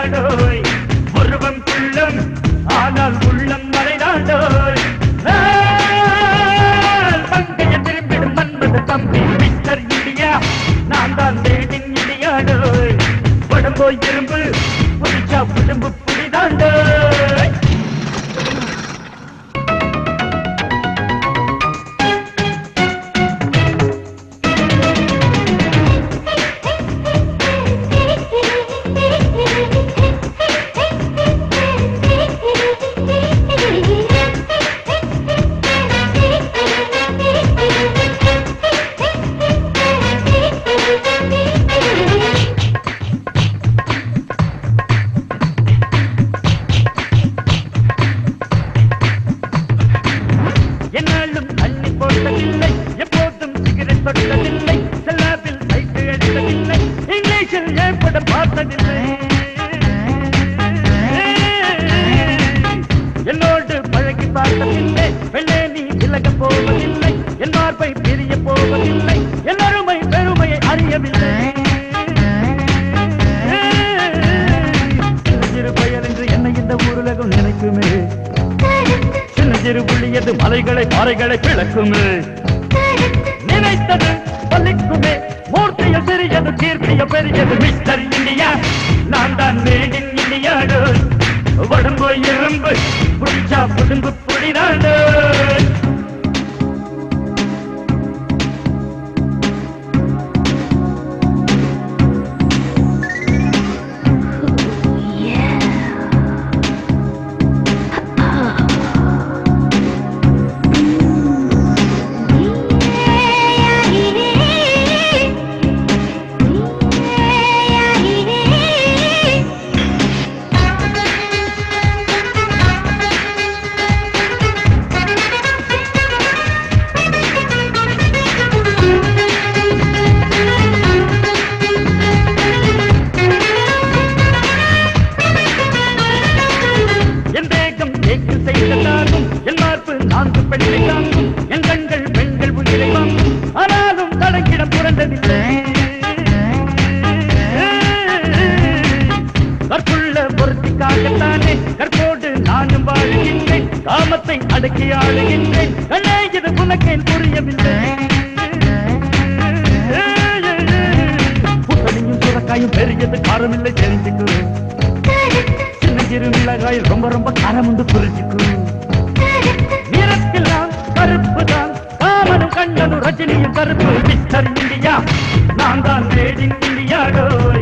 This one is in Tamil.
இந்தியாடோய் உருவம் குள்ளம் ஆனால் உள்ளம் மறைதாண்டோய் நான் பங்கைய திரும்பிடும் மன்மத தம்பி மிஸ்டர் இந்தியா நான் தான் தேடின் இந்தியாடோய் உடம்போய் இரும்பு புடிச்சா புடும்பு புடிதாண்டோய் என்னாலும் தண்ணி போட்டதில்லை எப்போதும் சிகரெட் தொட்டதில்லை செல்லாவில் சைட்டு அடித்ததில்லை இங்கிலீஷில் ஏன் படம் பார்த்ததில்லை என்னோடு பழகி பார்த்ததில்லை வெள்ளே நீ விலக போவதில்லை என் மார்பை பிரிய போவதில்லை என் அருமை பெருமையை அறியவில்லை சிறு பயல் என்று என்னை இந்த ஊருலகம் நினைக்குமே சின்ன சிறு புள்ளியது மலைகளை பாறைகளை பிளக்குமே நினைத்தது பலிக்குமே மூர்த்திய சிறியது கீர்த்திய பெரியது மிஸ்டர் இந்தியா நான் தான் மேடின் இந்தியாடு உடம்பு இரும்பு புடிச்சா புடுங்கு புடிதாண்டு என் தேகம் தேக்கு செய்ததாகும் என் மார்பு நான்கு பெண்ணை தாங்கும் என் கண்கள் பெண்கள் உயிரை வாங்கும் ஆனாலும் தடங்கிடம் புரண்டதில்லை கற்புள்ள பொருத்திக்காகத்தானே கற்போடு நானும் வாழுகின்றேன் காமத்தை அடக்கி ஆளுகின்றேன் கண்ணே இது புனக்கேன் புரியவில்லை புத்தனையும் சுரக்காயும் பெரியது காரமில்லை தெரிஞ்சுக்கு சின்ன சிறு மிளகாயில் ரொம்ப ரொம்ப காரம் உண்டு புரிஞ்சுக்கு நிறத்தெல்லாம் கருப்பு தான் காமனும் கண்ணனும் ரஜினியும் கருப்பு மிஸ்டர் இந்தியா நான் தான் மேடின் இந்தியாடோய்